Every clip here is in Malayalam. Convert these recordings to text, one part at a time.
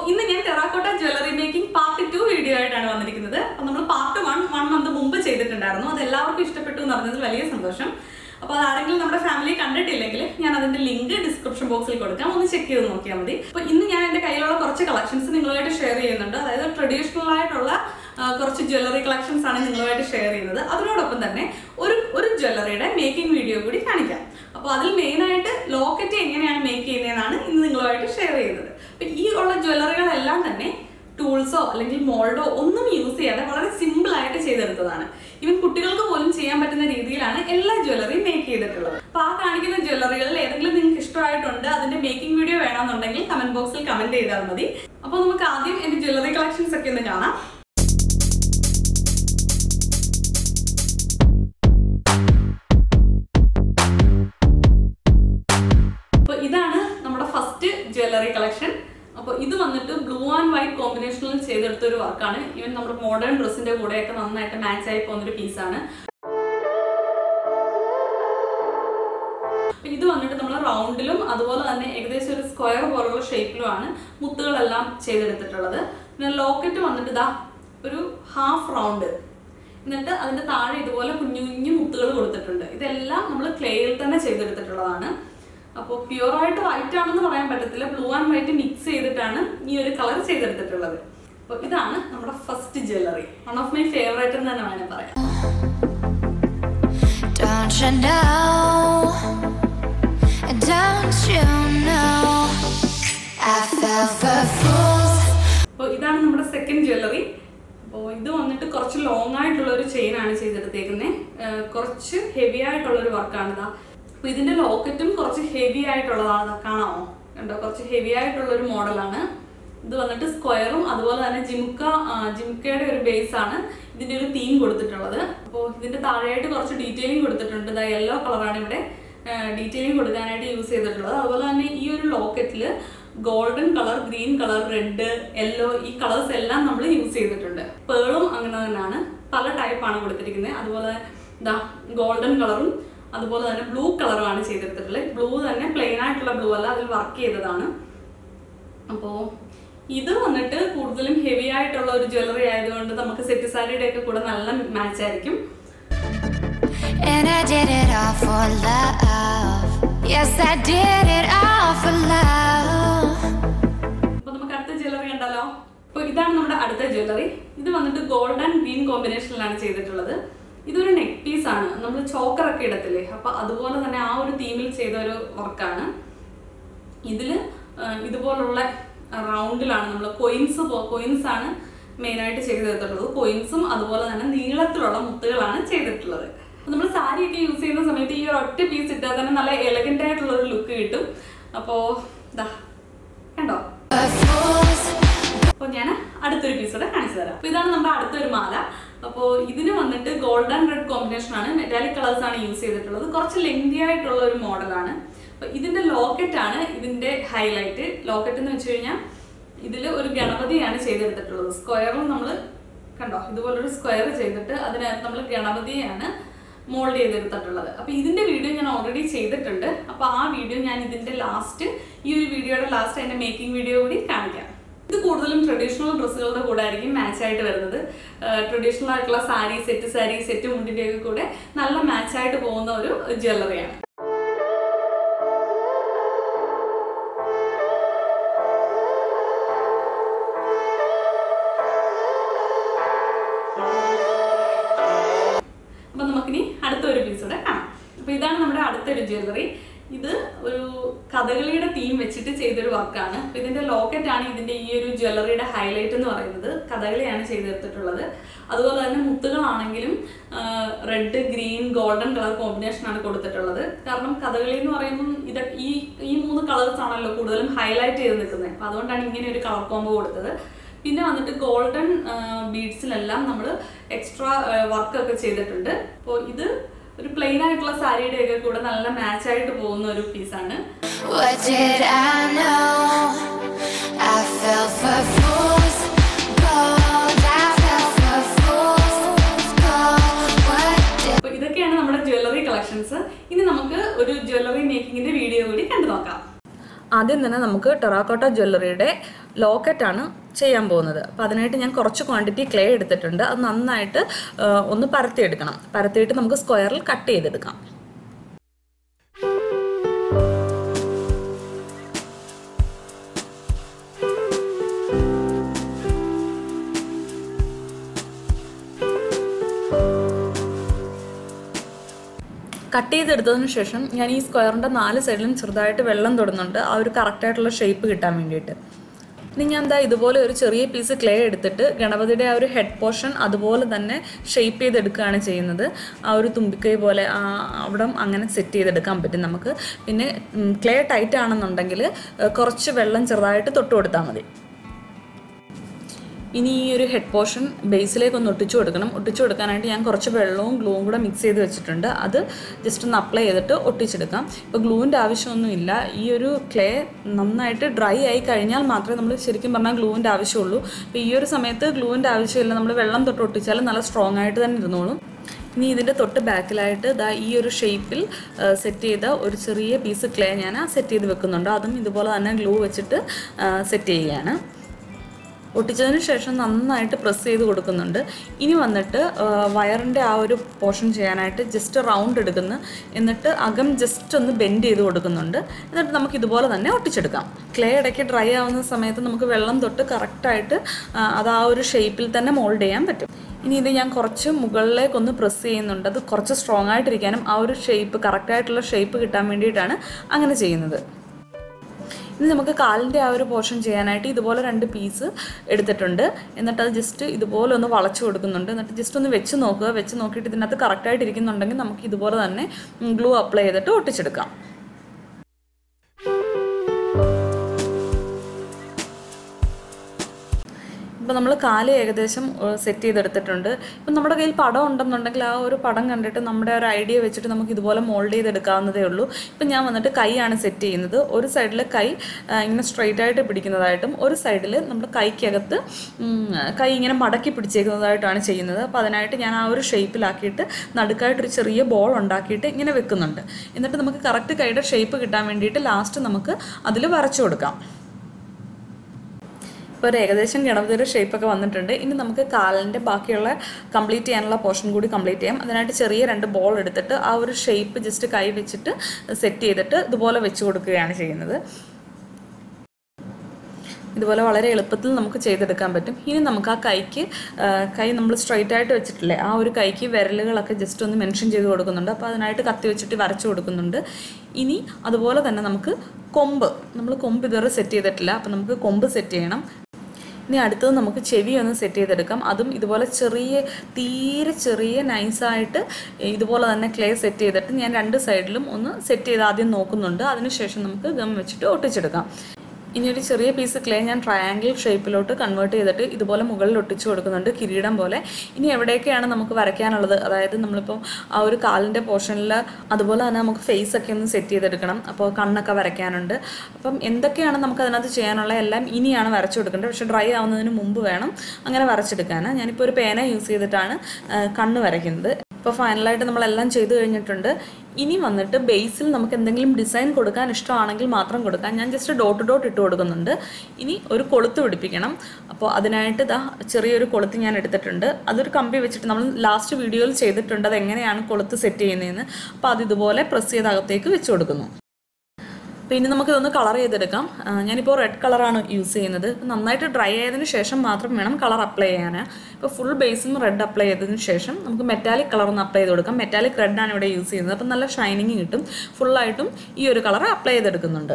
ഇന്ന് ഞാൻ terracotta jewellery making part two video ആയിട്ടാണ് വന്നിരിക്കുന്നത് അപ്പോൾ നമ്മൾ പാർട്ട് വൺ വൺ മന്ത് മുമ്പ് ചെയ്തിട്ടുണ്ടായിരുന്നു അത് എല്ലാവർക്കും ഇഷ്ടപ്പെട്ടു എന്ന് പറഞ്ഞതിൽ വലിയ സന്തോഷം അപ്പോൾ അത് ആരെങ്കിലും നമ്മുടെ ഫാമിലി കണ്ടിട്ടില്ലെങ്കിൽ ഞാൻ അതിന്റെ ലിങ്ക് ഡിസ്ക്രിപ്ഷൻ ബോക്സിൽ കൊടുക്കാം ഒന്ന് ചെക്ക് ചെയ്ത് നോക്കിയാൽ മതി അപ്പോൾ ഇന്ന് ഞാൻ എൻ്റെ കയ്യിലുള്ള കുറച്ച് കളക്ഷൻസ് നിങ്ങളുമായിട്ട് ഷെയർ ചെയ്യുന്നുണ്ട് അതായത് ട്രഡീഷണൽ ആയിട്ടുള്ള ആ, കുറച്ച് ജ്വല്ലറി കളക്ഷൻസ് ആണ് നിങ്ങളുമായിട്ട് ഷെയർ ചെയ്യുന്നത് അതിനോടൊപ്പം തന്നെ ഒരു ഒരു ജ്വല്ലറിയുടെ മേക്കിംഗ് വീഡിയോ കൂടി കാണിക്കാം അപ്പോൾ അതിൽ മെയിനായിട്ട് ലോക്കറ്റ് എങ്ങനെയാണ് മേക്ക് ചെയ്യുന്നതെന്നാണ് ഇന്ന് നിങ്ങളുമായിട്ട് ഷെയർ ചെയ്യുന്നത് അപ്പം ഈ ഉള്ള ജ്വല്ലറികളെല്ലാം തന്നെ ടൂൾസോ അല്ലെങ്കിൽ മോൾഡോ ഒന്നും യൂസ് ചെയ്യാതെ വളരെ സിമ്പിൾ ആയിട്ട് ചെയ്തെടുത്തതാണ് ഈവൻ കുട്ടികൾക്ക് പോലും ചെയ്യാൻ പറ്റുന്ന രീതിയിലാണ് എല്ലാ ജ്വല്ലറിയും മേക്ക് ചെയ്തിട്ടുള്ളത് അപ്പൊ ആ കാണിക്കുന്ന ജ്വല്ലറികളിൽ ഏതെങ്കിലും നിങ്ങൾക്ക് ഇഷ്ടമായിട്ടുണ്ട് അതിന്റെ മേക്കിംഗ് വീഡിയോ വേണമെന്നുണ്ടെങ്കിൽ കമന്റ് ബോക്സിൽ കമന്റ് ചെയ്താൽ മതി അപ്പോൾ നമുക്ക് ആദ്യം എന്റെ ജ്വല്ലറി കളക്ഷൻസ് ഒക്കെ ഒന്ന് കാണാം അപ്പോൾ ഇതാണ് നമ്മുടെ ഫസ്റ്റ് ജ്വല്ലറി കളക്ഷൻ അപ്പോൾ ഇത് വന്നിട്ട് ബ്ലൂ ആൻഡ് വൈറ്റ് കോമ്പിനേഷനിൽ ചെയ്തെടുത്ത ഒരു വർക്കാണ് ഈവൻ നമ്മുടെ മോഡേൺ ഡ്രസ്സിന്റെ കൂടെയൊക്കെ നന്നായിട്ട് മാച്ച് ആയി പോകുന്നൊരു പീസാണ് ഇത് വന്നിട്ട് നമ്മൾ റൗണ്ടിലും അതുപോലെ തന്നെ ഏകദേശം ഒരു സ്ക്വയർ പോലുള്ള ഷേപ്പിലുമാണ് മുത്തുകളെല്ലാം ചെയ്തെടുത്തിട്ടുള്ളത് പിന്നെ ലോക്കറ്റ് വന്നിട്ട് ഇതാ ഒരു ഹാഫ് റൗണ്ട് എന്നിട്ട് അതിന്റെ താഴെ ഇതുപോലെ കുഞ്ഞു കുഞ്ഞു മുത്തുകൾ കൊടുത്തിട്ടുണ്ട് ഇതെല്ലാം നമ്മൾ ക്ലേയിൽ തന്നെ ചെയ്തെടുത്തിട്ടുള്ളതാണ് അപ്പോൾ പ്യുവറായിട്ട് വൈറ്റ് ആണെന്ന് പറയാൻ പറ്റത്തില്ല ബ്ലൂ ആൻഡ് വൈറ്റ് മിക്സ് ചെയ്തിട്ടാണ് ഈ ഒരു കളർ ചെയ്തെടുത്തിട്ടുള്ളത് അപ്പോൾ ഇതാണ് നമ്മുടെ first jewellery one of my favourite എന്ന് തന്നെ വേണം പറയാം Don't you know? Don't you know? I fell for fools. അപ്പോൾ ഇതാണ് നമ്മുടെ സെക്കൻഡ് ജ്വല്ലറി അപ്പോൾ ഇത് വന്നിട്ട് കുറച്ച് ലോങ് ആയിട്ടുള്ള ഒരു ചെയിൻ ആണ് ചെയ്തെടുത്തേക്കുന്നത് കുറച്ച് ഹെവി ആയിട്ടുള്ള ഒരു വർക്കാണ് ഇതാ അപ്പോൾ ഇതിന്റെ ലോക്കറ്റും കുറച്ച് ഹെവി ആയിട്ടുള്ളതാണ് കാണാമോ കണ്ടോ കുറച്ച് ഹെവി ആയിട്ടുള്ള ഒരു മോഡലാണ് ഇത് വന്നിട്ട് സ്ക്വയറും അതുപോലെ തന്നെ ജിംക്ക ആ, ജിംക്കയുടെ ഒരു ബേസ് ആണ് ഇതിന്റെ ഒരു തീം കൊടുത്തിട്ടുള്ളത് അപ്പോൾ ഇതിന്റെ താഴെയായിട്ട് കുറച്ച് ഡീറ്റെയിലിംഗ് കൊടുത്തിട്ടുണ്ട് ഇതാ യെല്ലോ കളറാണ് ഇവിടെ ഡീറ്റെയിലിംഗ് കൊടുക്കാനായിട്ട് യൂസ് ചെയ്തിട്ടുള്ളത് അതുപോലെ തന്നെ ഈ ഒരു ലോക്കറ്റിൽ golden colour green colour red yellow ഈ കളേഴ്സ് എല്ലാം നമ്മൾ യൂസ് ചെയ്തിട്ടുണ്ട് പേളും അങ്ങനെ തന്നെയാണ് പല ടൈപ്പാണ് കൊടുത്തിരിക്കുന്നത് അതുപോലെ ഇതാ ഗോൾഡൻ കളറും അതുപോലെ തന്നെ ബ്ലൂ കളറുമാണ് ചെയ്തെടുത്തിട്ടുള്ളത് ബ്ലൂ തന്നെ പ്ലെയിൻ ആയിട്ടുള്ള ബ്ലൂ അല്ല അതിൽ വർക്ക് ചെയ്തതാണ് അപ്പോൾ ഇത് വന്നിട്ട് കൂടുതലും ഹെവി ആയിട്ടുള്ള ഒരു ജ്വല്ലറി ആയതുകൊണ്ട് നമുക്ക് സെറ്റ് സാരിയുടെ ഒക്കെ കൂടെ നല്ല മാച്ച് ആയിരിക്കും And I did it all for love. Yes, I did it all for love. അപ്പൊ നമുക്ക് അടുത്ത ജ്വല്ലറി കണ്ടാലോ അപ്പൊ ഇതാണ് നമ്മുടെ അടുത്ത ജ്വല്ലറി ഇത് വന്നിട്ട് ഗോൾഡ് ആൻഡ് ഗ്രീൻ കോമ്പിനേഷനിലാണ് ചെയ്തിട്ടുള്ളത് ഇതൊരു നെക്ക് പീസ് ആണ് നമ്മൾ ചോക്കറൊക്കെ ഇടത്തില്ലേ അപ്പൊ അതുപോലെ തന്നെ ആ ഒരു തീമിൽ ചെയ്ത ഒരു വർക്കാണ് ഇതില് ആ, ഇതുപോലുള്ള റൗണ്ടിലാണ് നമ്മൾ കൊയിൻസ് കൊയിൻസ് ആണ് മെയിനായിട്ട് ചെയ്തെടുത്തിട്ടുള്ളത് കൊയിൻസും അതുപോലെ തന്നെ നീളത്തിലുള്ള മുത്തുകളാണ് ചെയ്തിട്ടുള്ളത് നമ്മൾ സാരിയൊക്കെ യൂസ് ചെയ്യുന്ന സമയത്ത് ഈ ഒരു ഒറ്റ പീസ് ഇട്ടാൽ തന്നെ നല്ല എലഗന്റ് ആയിട്ടുള്ള ഒരു ലുക്ക് കിട്ടും അപ്പോൾ ഇതാ കണ്ടോ For fools. അപ്പോൾ ഞാൻ അടുത്തൊരു പീസ് കൂടെ കാണിച്ചു തരാം അപ്പോൾ ഇതാണ് നമ്മുടെ അടുത്തൊരു മാല അപ്പോൾ ഇതിന് വന്നിട്ട് ഗോൾഡ് ആൻഡ് റെഡ് കോമ്പിനേഷൻ ആണ് മെറ്റാലിക് കളേഴ്സ് ആണ് യൂസ് ചെയ്തിട്ടുള്ളത് കുറച്ച് ലെങ്തി ആയിട്ടുള്ള ഒരു മോഡലാണ് അപ്പോൾ ഇതിന്റെ ലോക്കറ്റ് ആണ് ഇതിന്റെ ഹൈലൈറ്റ് ലോക്കറ്റ് എന്ന് വെച്ച് കഴിഞ്ഞാൽ ഇതിൽ ഒരു ഗണപതിയാണ് ചെയ്തെടുത്തിട്ടുള്ളത് സ്ക്വയറിൽ നമ്മൾ കണ്ടോ ഇതുപോലൊരു സ്ക്വയർ ചെയ്തിട്ട് അതിനകത്ത് നമ്മൾ ഗണപതിയാണ് മോൾഡ് ചെയ്തെടുത്തിട്ടുള്ളത് അപ്പോൾ ഇതിന്റെ വീഡിയോ ഞാൻ ഓൾറെഡി ചെയ്തിട്ടുണ്ട് അപ്പോൾ ആ വീഡിയോ ഞാൻ ഇതിന്റെ ലാസ്റ്റ് ഈ ഒരു വീഡിയോയുടെ ലാസ്റ്റ് അതിന്റെ മേക്കിംഗ് വീഡിയോ കൂടി കാണിക്കാം ഇത് കൂടുതലും ട്രഡീഷണൽ ഡ്രസ്സുകളുടെ കൂടെ ആയിരിക്കും മാച്ച് ആയിട്ട് വരുന്നത് ട്രഡീഷണൽ ആയിട്ടുള്ള സാരി സെറ്റ് സാരി സെറ്റ് മുണ്ടിന്റെ ഒക്കെ കൂടെ നല്ല മാച്ച് ആയിട്ട് പോകുന്ന ഒരു ജ്വല്ലറിയാണ് അപ്പൊ നമുക്കിനി അടുത്തൊരു പീസ് കൂടെ കാണാം അപ്പൊ ഇതാണ് നമ്മുടെ അടുത്തൊരു ജ്വല്ലറി ഇത് ഒരു കഥകളിയുടെ തീം വെച്ചിട്ട് ചെയ്തൊരു വർക്കാണ് അപ്പൊ ഇതിന്റെ ലോക്കറ്റ് ആണ് ഇതിന്റെ ഈ ഒരു ജ്വല്ലറിയുടെ ഹൈലൈറ്റ് എന്ന് പറയുന്നത് കഥകളിയാണ് ചെയ്തെടുത്തിട്ടുള്ളത് അതുപോലെ തന്നെ മുത്തുകളാണെങ്കിലും red green golden colour combination ആണ് കൊടുത്തിട്ടുള്ളത് കാരണം കഥകളി എന്ന് പറയുമ്പോൾ ഇത് ഈ ഈ മൂന്ന് കളേഴ്സ് ആണല്ലോ കൂടുതലും ഹൈലൈറ്റ് ചെയ്ത് നിൽക്കുന്നത് അപ്പൊ അതുകൊണ്ടാണ് ഇങ്ങനെ ഒരു കളർ കോംബോ കൊടുത്തത് പിന്നെ വന്നിട്ട് ഗോൾഡൻ ബീഡ്സിലെല്ലാം നമ്മൾ എക്സ്ട്രാ വർക്ക് ഒക്കെ ചെയ്തിട്ടുണ്ട് അപ്പോൾ ഇത് ഒരു പ്ലെയിൻ ആയിട്ടുള്ള സാരിയുടെ ഒക്കെ കൂടെ നല്ല മാച്ച് ആയിട്ട് പോകുന്ന ഒരു പീസാണ് What did I know? I fell for fools. Gold, I fell for fools. Gold, what did അപ്പോൾ ഇതൊക്കെയാണ് നമ്മുടെ ജ്വല്ലറി കളക്ഷൻസ് ഇനി നമുക്ക് ഒരു ജ്വല്ലറി മേക്കിങ്ങിന്റെ വീഡിയോ കൂടി കണ്ടു നോക്കാം ആദ്യം തന്നെ നമുക്ക് ടെറാക്കോട്ട ജ്വല്ലറിയുടെ ലോക്കറ്റാണ് ചെയ്യാൻ പോകുന്നത് അപ്പോൾ അതിനായിട്ട് ഞാൻ കുറച്ച് ക്വാണ്ടിറ്റി ക്ലേ എടുത്തിട്ടുണ്ട് അത് നന്നായിട്ട് ആ, ഒന്ന് പരത്തിയെടുക്കണം പരത്തിയിട്ട് നമുക്ക് സ്ക്വയറിൽ കട്ട് ചെയ്തെടുക്കാം കട്ട് ചെയ്തെടുത്തതിന് ശേഷം ഞാൻ ഈ സ്ക്വയറിൻ്റെ നാല് സൈഡിലും ചെറുതായിട്ട് വെള്ളം തൊടുന്നുണ്ട് ആ ഒരു കറക്റ്റായിട്ടുള്ള ഷേപ്പ് കിട്ടാൻ വേണ്ടിയിട്ട് ഇനി ഞാൻ എന്താ ഇതുപോലെ ഒരു ചെറിയ പീസ് ക്ലേ എടുത്തിട്ട് ഗണപതിയുടെ ആ ഒരു ഹെഡ് പോർഷൻ അതുപോലെ തന്നെ ഷേപ്പ് ചെയ്തെടുക്കുകയാണ് ചെയ്യുന്നത് ആ ഒരു തുമ്പിക്കൈ പോലെ ആ അവിടെ അങ്ങനെ സെറ്റ് ചെയ്തെടുക്കാൻ പറ്റും നമുക്ക് പിന്നെ ക്ലേ ടൈറ്റ് ആണെന്നുണ്ടെങ്കിൽ ഏഹ്, കുറച്ച് വെള്ളം ചെറുതായിട്ട് തൊട്ട് കൊടുത്താൽ മതി ഇനി ഈ ഒരു ഹെഡ് പോർഷൻ ബേസിലേക്ക് ഒന്ന് ഒട്ടിച്ചു കൊടുക്കണം ഒട്ടിച്ചു കൊടുക്കാനായിട്ട് ഞാൻ കുറച്ച് വെള്ളവും ഗ്ലൂവും കൂടെ മിക്സ് ചെയ്ത് വെച്ചിട്ടുണ്ട് അത് ജസ്റ്റ് ഒന്ന് അപ്ലൈ ചെയ്തിട്ട് ഒട്ടിച്ചെടുക്കാം ഇപ്പോൾ ഗ്ലൂവിൻ്റെ ആവശ്യമൊന്നുമില്ല ഈ ഒരു ക്ലേ നന്നായിട്ട് ഡ്രൈ ആയി കഴിഞ്ഞാൽ മാത്രമേ നമ്മൾ ശരിക്കും പറഞ്ഞാൽ ഗ്ലൂവിൻ്റെ ആവശ്യമുള്ളൂ അപ്പോൾ ഈ ഒരു സമയത്ത് ഗ്ലൂവിൻ്റെ ആവശ്യമില്ല നമ്മൾ വെള്ളം തൊട്ട് ഒട്ടിച്ചാൽ നല്ല സ്ട്രോങ് ആയിട്ട് തന്നെ ഇരുന്നോളും ഇനി ഇതിൻ്റെ തൊട്ട് ബാക്കിലായിട്ട് ദാ ഈ ഒരു ഷേപ്പിൽ സെറ്റ് ചെയ്ത ഒരു ചെറിയ പീസ് ക്ലേ ഞാൻ സെറ്റ് ചെയ്ത് വെക്കുന്നുണ്ട് അതും ഇതുപോലെ തന്നെ ഗ്ലൂ വെച്ചിട്ട് സെറ്റ് ചെയ്യുകയാണ് ഒട്ടിച്ചതിന് ശേഷം നന്നായിട്ട് പ്രസ് ചെയ്ത് കൊടുക്കുന്നുണ്ട് ഇനി വന്നിട്ട് വയറിൻ്റെ ആ ഒരു പോർഷൻ ചെയ്യാനായിട്ട് ജസ്റ്റ് റൗണ്ട് എടുക്കുന്നു എന്നിട്ട് അകം ജസ്റ്റ് ഒന്ന് ബെൻഡ് ചെയ്ത് കൊടുക്കുന്നുണ്ട് എന്നിട്ട് നമുക്ക് ഇതുപോലെ തന്നെ ഒട്ടിച്ചെടുക്കാം ക്ലേ ഇടയ്ക്ക് ഡ്രൈ ആവുന്ന സമയത്ത് നമുക്ക് വെള്ളം തൊട്ട് കറക്റ്റായിട്ട് അത് ആ ഒരു ഷേപ്പിൽ തന്നെ മോൾഡ് ചെയ്യാൻ പറ്റും ഇനി ഇത് ഞാൻ കുറച്ച് മുകളിലേക്കൊന്ന് പ്രസ് ചെയ്യുന്നുണ്ട് അത് കുറച്ച് സ്ട്രോങ് ആയിട്ടിരിക്കാനും ആ ഒരു ഷേപ്പ് കറക്റ്റായിട്ടുള്ള ഷേപ്പ് കിട്ടാൻ വേണ്ടിയിട്ടാണ് അങ്ങനെ ചെയ്യുന്നത് ഇനി നമുക്ക് കാലിൻ്റെ ആ ഒരു പോർഷൻ ചെയ്യാനായിട്ട് ഇതുപോലെ രണ്ട് പീസ് എടുത്തിട്ടുണ്ട് എന്നിട്ട് അത് ജസ്റ്റ് ഇതുപോലെ ഒന്ന് വളച്ചു കൊടുക്കുന്നുണ്ട് എന്നിട്ട് ജസ്റ്റ് ഒന്ന് വെച്ച് നോക്കുക വെച്ച് നോക്കിയിട്ട് ഇതിനകത്ത് കറക്റ്റായിട്ട് ഇരിക്കുന്നുണ്ടെങ്കിൽ നമുക്ക് ഇതുപോലെ തന്നെ ഗ്ലൂ അപ്ലൈ ചെയ്തിട്ട് ഒട്ടിച്ചെടുക്കാം ഇപ്പം നമ്മൾ കാല് ഏകദേശം സെറ്റ് ചെയ്തെടുത്തിട്ടുണ്ട് ഇപ്പം നമ്മുടെ കയ്യിൽ പടം ഉണ്ടെന്നുണ്ടെങ്കിൽ ആ ഒരു പടം കണ്ടിട്ട് നമ്മുടെ ഒരു ഐഡിയ വെച്ചിട്ട് നമുക്ക് ഇതുപോലെ മോൾഡ് ചെയ്തെടുക്കാവുന്നതേ ഉള്ളൂ ഇപ്പം ഞാൻ വന്നിട്ട് കൈയാണ് സെറ്റ് ചെയ്യുന്നത് ഒരു സൈഡിൽ കൈ ആ, ഇങ്ങനെ സ്ട്രെയിറ്റ് ആയിട്ട് പിടിക്കുന്നതായിട്ടും ഒരു സൈഡിൽ നമ്മുടെ കൈക്കകത്ത് ഉം, കൈ ഇങ്ങനെ മടക്കി പിടിച്ചേക്കുന്നതായിട്ടാണ് ചെയ്യുന്നത് അപ്പോൾ അതിനായിട്ട് ഞാൻ ആ ഒരു ഷേപ്പിലാക്കിയിട്ട് നടുക്കായിട്ടൊരു ചെറിയ ബോൾ ഉണ്ടാക്കിയിട്ട് ഇങ്ങനെ വെക്കുന്നുണ്ട് എന്നിട്ട് നമുക്ക് കറക്റ്റ് കൈയുടെ ഷേപ്പ് കിട്ടാൻ വേണ്ടിയിട്ട് ലാസ്റ്റ് നമുക്ക് അതിൽ വരച്ചു കൊടുക്കാം ഇപ്പോൾ ഒരു ഏകദേശം ഗണപതിയുടെ ഷേപ്പൊക്കെ വന്നിട്ടുണ്ട് ഇനി നമുക്ക് കാലിൻ്റെ ബാക്കിയുള്ള കംപ്ലീറ്റ് ചെയ്യാനുള്ള പോർഷൻ കൂടി കംപ്ലീറ്റ് ചെയ്യാം അതിനായിട്ട് ചെറിയ രണ്ട് ബോൾ എടുത്തിട്ട് ആ ഒരു ഷേപ്പ് ജസ്റ്റ് കൈ വെച്ചിട്ട് സെറ്റ് ചെയ്തിട്ട് ഇതുപോലെ വെച്ച് കൊടുക്കുകയാണ് ചെയ്യുന്നത് ഇതുപോലെ വളരെ എളുപ്പത്തിൽ നമുക്ക് ചെയ്തെടുക്കാൻ പറ്റും ഇനി നമുക്ക് ആ കൈക്ക് ആ, കൈ നമ്മൾ സ്ട്രൈറ്റ് ആയിട്ട് വെച്ചിട്ടില്ലേ ആ ഒരു കൈക്ക് വിരലുകളൊക്കെ ജസ്റ്റ് ഒന്ന് മെൻഷൻ ചെയ്ത് കൊടുക്കുന്നുണ്ട് അപ്പോൾ അതിനായിട്ട് കത്തി വെച്ചിട്ട് വരച്ചു കൊടുക്കുന്നുണ്ട് ഇനി അതുപോലെ തന്നെ നമുക്ക് കൊമ്പ് നമ്മൾ കൊമ്പ് ഇതുവരെ സെറ്റ് ചെയ്തിട്ടില്ല അപ്പോൾ നമുക്ക് കൊമ്പ് സെറ്റ് ചെയ്യണം ഇനി അടുത്തത് നമുക്ക് ചെവി ഒന്ന് സെറ്റ് ചെയ്തെടുക്കാം അതും ഇതുപോലെ ചെറിയ തീരെ ചെറിയ നൈസായിട്ട് ഇതുപോലെ തന്നെ ക്ലേ സെറ്റ് ചെയ്തിട്ട് ഞാൻ രണ്ട് സൈഡിലും ഒന്ന് സെറ്റ് ചെയ്ത് ആദ്യം നോക്കുന്നുണ്ട് അതിനുശേഷം നമുക്ക് ഗം വെച്ചിട്ട് ഒട്ടിച്ചെടുക്കാം ഇനി ഒരു ചെറിയ പീസ് ക്ലേ ഞാൻ ട്രയാങ്കിൾ ഷേപ്പിലോട്ട് കൺവേർട്ട് ചെയ്തിട്ട് ഇതുപോലെ മുകളിൽ ഒട്ടിച്ചു കൊടുക്കുന്നുണ്ട് കിരീടം പോലെ ഇനി എവിടെയൊക്കെയാണ് നമുക്ക് വരയ്ക്കാനുള്ളത് അതായത് നമ്മളിപ്പോൾ ആ ഒരു കാലിൻ്റെ പോർഷനിൽ അതുപോലെ തന്നെ നമുക്ക് ഫേസ് ഒക്കെ ഒന്ന് സെറ്റ് ചെയ്തെടുക്കണം അപ്പോൾ കണ്ണൊക്കെ വരയ്ക്കാനുണ്ട് അപ്പം എന്തൊക്കെയാണ് നമുക്ക് അതിനകത്ത് ചെയ്യാനുള്ള എല്ലാം ഇനിയാണ് വരച്ചു കൊടുക്കേണ്ടത് പക്ഷേ ഡ്രൈ ആവുന്നതിന് മുമ്പ് വേണം അങ്ങനെ വരച്ചെടുക്കാൻ ഞാനിപ്പോൾ ഒരു പേന യൂസ് ചെയ്തിട്ടാണ് ആ, കണ്ണ് വരയ്ക്കുന്നത് ഇപ്പോൾ ഫൈനലായിട്ട് നമ്മളെല്ലാം ചെയ്ത് കഴിഞ്ഞിട്ടുണ്ട് ഇനി വന്നിട്ട് ബേസിൽ നമുക്ക് എന്തെങ്കിലും ഡിസൈൻ കൊടുക്കാൻ ഇഷ്ടമാണെങ്കിൽ മാത്രം കൊടുക്കാം ഞാൻ ജസ്റ്റ് ഡോട്ട് ഡോട്ട് ഇട്ട് കൊടുക്കുന്നുണ്ട് ഇനി ഒരു കൊളുത്ത് പിടിപ്പിക്കണം അപ്പോൾ അതിനായിട്ട് ഇതാ ചെറിയൊരു കൊളുത്ത് ഞാൻ എടുത്തിട്ടുണ്ട് അതൊരു കമ്പി വെച്ചിട്ട് നമ്മൾ ലാസ്റ്റ് വീഡിയോയിൽ ചെയ്തിട്ടുണ്ട് അത് എങ്ങനെയാണ് കൊളുത്ത് സെറ്റ് ചെയ്യുന്നതെന്ന് അപ്പോൾ അത് ഇതുപോലെ പ്രസ് ചെയ്ത് അകത്തേക്ക് വെച്ച് കൊടുക്കുന്നു പിന്നെ നമുക്കിതൊന്ന് കളർ ചെയ്തെടുക്കാം ആ, ഞാനിപ്പോൾ റെഡ് കളറാണ് യൂസ് ചെയ്യുന്നത് നന്നായിട്ട് ഡ്രൈ ആയതിനു ശേഷം മാത്രം വേണം കളർ അപ്ലൈ ചെയ്യാൻ ഇപ്പോൾ ഫുൾ ബേസിൽ റെഡ് അപ്ലൈ ചെയ്തതിന് ശേഷം നമുക്ക് മെറ്റാലിക് കളർ ഒന്ന് അപ്ലൈ ചെയ്ത് കൊടുക്കാം മെറ്റാലിക് റെഡാണ് ഇവിടെ യൂസ് ചെയ്യുന്നത് അപ്പം നല്ല ഷൈനിങ് കിട്ടും ഫുള്ളായിട്ടും ഈ ഒരു കളർ അപ്ലൈ ചെയ്തെടുക്കുന്നുണ്ട്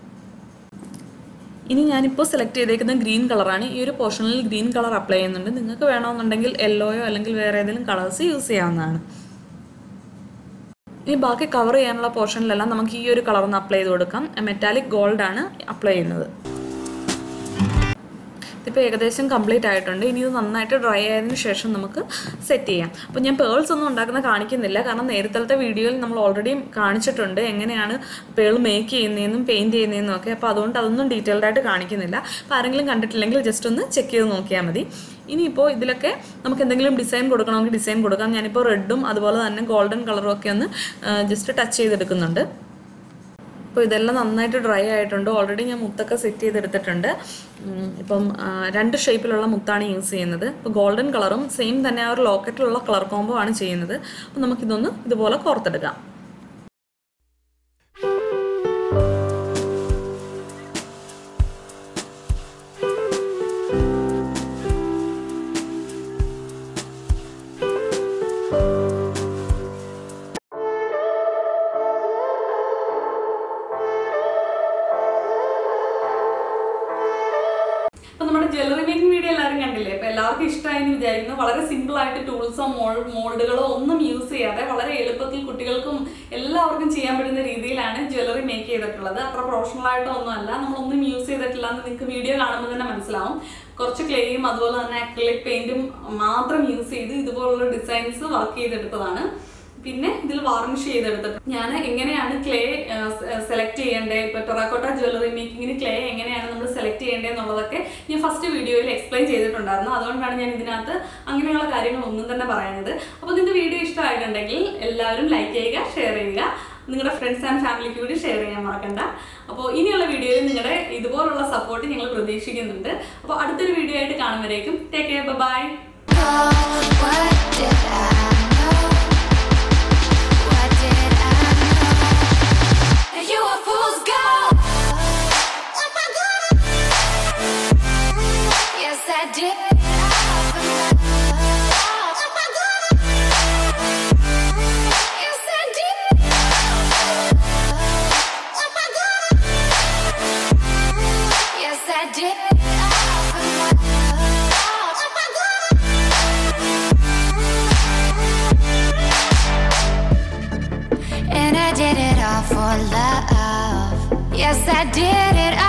ഇനി ഞാനിപ്പോൾ സെലക്ട് ചെയ്തേക്കുന്ന ഗ്രീൻ കളറാണ് ഈ ഒരു പോർഷനിൽ ഗ്രീൻ കളർ അപ്ലൈ ചെയ്യുന്നുണ്ട് നിങ്ങൾക്ക് വേണമെന്നുണ്ടെങ്കിൽ യെല്ലോയോ അല്ലെങ്കിൽ വേറെ ഏതെങ്കിലും കളേഴ്സ് യൂസ് ചെയ്യാവുന്നതാണ് ഇനി ബാക്കി കവർ ചെയ്യാനുള്ള പോർഷനിലെല്ലാം നമുക്ക് ഈ ഒരു കളർ ഒന്ന് അപ്ലൈ ചെയ്ത് കൊടുക്കാം മെറ്റാലിക് ഗോൾഡ് ആണ് അപ്ലൈ ചെയ്യുന്നത് ഇതിപ്പോൾ ഏകദേശം കംപ്ലീറ്റ് ആയിട്ടുണ്ട് ഇനി ഇത് നന്നായിട്ട് ഡ്രൈ ആയതിനു ശേഷം നമുക്ക് സെറ്റ് ചെയ്യാം അപ്പോൾ ഞാൻ പേൾസ് ഒന്നും ഉണ്ടാക്കുന്ന കാണിക്കുന്നില്ല കാരണം നേരത്തെ വീഡിയോയിൽ നമ്മൾ ഓൾറെഡി കാണിച്ചിട്ടുണ്ട് എങ്ങനെയാണ് പേൾ മേക്ക് ചെയ്യുന്നതെന്നും പെയിൻറ് ചെയ്യുന്നതെന്നും ഒക്കെ അപ്പോൾ അതുകൊണ്ട് അതൊന്നും ഡീറ്റെയിൽഡ് ആയിട്ട് കാണിക്കുന്നില്ല അപ്പോൾ ആരെങ്കിലും കണ്ടിട്ടില്ലെങ്കിൽ ജസ്റ്റ് ഒന്ന് ചെക്ക് ചെയ്ത് നോക്കിയാൽ മതി ഇനിയിപ്പോൾ ഇതിലൊക്കെ നമുക്ക് എന്തെങ്കിലും ഡിസൈൻ കൊടുക്കണമെങ്കിൽ ഡിസൈൻ കൊടുക്കാം ഞാനിപ്പോൾ റെഡും അതുപോലെ തന്നെ ഗോൾഡൻ കളറും ഒക്കെ ഒന്ന് ജസ്റ്റ് ടച്ച് ചെയ്തെടുക്കുന്നുണ്ട് ഇപ്പോൾ ഇതെല്ലാം നന്നായിട്ട് ഡ്രൈ ആയിട്ടുണ്ട് ഓൾറെഡി ഞാൻ മുത്തൊക്കെ സെറ്റ് ചെയ്തെടുത്തിട്ടുണ്ട് ഉം, ഇപ്പം ആ, രണ്ട് ഷേപ്പിലുള്ള മുത്താണ് യൂസ് ചെയ്യുന്നത് ഇപ്പോൾ ഗോൾഡൻ കളറും സെയിം തന്നെ ആ ഒരു ലോക്കറ്റിലുള്ള കളർ കോംബോ ആണ് ചെയ്യുന്നത് അപ്പോൾ നമുക്കിതൊന്ന് ഇതുപോലെ കോർത്തെടുക്കാം അപ്പൊ നമ്മുടെ ജ്വല്ലറി മേക്കിംഗ് വീഡിയോ എല്ലാവരും കണ്ടില്ലേ അപ്പൊ എല്ലാവർക്കും ഇഷ്ടമായി എന്ന് വിചാരിക്കുന്നു വളരെ സിമ്പിൾ ആയിട്ട് ടൂൾസോ മോൾ മോൾഡുകളോ ഒന്നും യൂസ് ചെയ്യാതെ വളരെ എളുപ്പത്തിൽ കുട്ടികൾക്കും എല്ലാവർക്കും ചെയ്യാൻ പറ്റുന്ന രീതിയിലാണ് ജ്വല്ലറി മേക്ക് ചെയ്തിട്ടുള്ളത് അത്ര പ്രൊഫഷണൽ ആയിട്ടോ ഒന്നും അല്ല നമ്മളൊന്നും യൂസ് ചെയ്തിട്ടില്ല എന്ന് നിങ്ങൾക്ക് വീഡിയോ കാണുമ്പോൾ തന്നെ മനസ്സിലാവും കുറച്ച് ക്ലേയും അതുപോലെ തന്നെ അക്രിലിക് പെയിന്റും മാത്രം യൂസ് ചെയ്ത് ഇതുപോലുള്ള ഡിസൈൻസ് വർക്ക് ചെയ്തെടുത്തതാണ് പിന്നെ ഇതിൽ വാർണിഷ് ചെയ്തെടുത്തിട്ട് ഞാൻ എങ്ങനെയാണ് ക്ലേ സെലക്ട് ചെയ്യേണ്ടത് ഇപ്പൊ ടെറാക്കോട്ട ജ്വല്ലറി മേക്കിങ്ങിന് ക്ലേ എങ്ങനെയാണ് നമ്മൾ സെലക്ട് ചെയ്യേണ്ടത് എന്നുള്ളതൊക്കെ ഞാൻ ഫസ്റ്റ് വീഡിയോയിൽ എക്സ്പ്ലെയിൻ ചെയ്തിട്ടുണ്ടായിരുന്നു അതുകൊണ്ടാണ് ഞാൻ ഇതിനകത്ത് അങ്ങനെയുള്ള കാര്യങ്ങൾ ഒന്നും തന്നെ പറയുന്നത് അപ്പോൾ നിങ്ങൾക്ക് വീഡിയോ ഇഷ്ടമായിട്ടുണ്ടെങ്കിൽ എല്ലാവരും ലൈക്ക് ചെയ്യുക ഷെയർ ചെയ്യുക നിങ്ങളുടെ ഫ്രണ്ട്സ് ആൻഡ് ഫാമിലിക്ക് കൂടി ഷെയർ ചെയ്യാൻ മറക്കണ്ട അപ്പോൾ ഇനിയുള്ള വീഡിയോയിൽ നിങ്ങളുടെ ഇതുപോലുള്ള സപ്പോർട്ട് ഞങ്ങൾ പ്രതീക്ഷിക്കുന്നുണ്ട് അപ്പോൾ അടുത്തൊരു വീഡിയോ ആയിട്ട് കാണുമ്പോഴേക്കും take care bye Oh, what did I know? What did I know? You a fool's gold. Yes, I did. Yes, I did. Yes, I did. And I did it all for love. Yes, I did it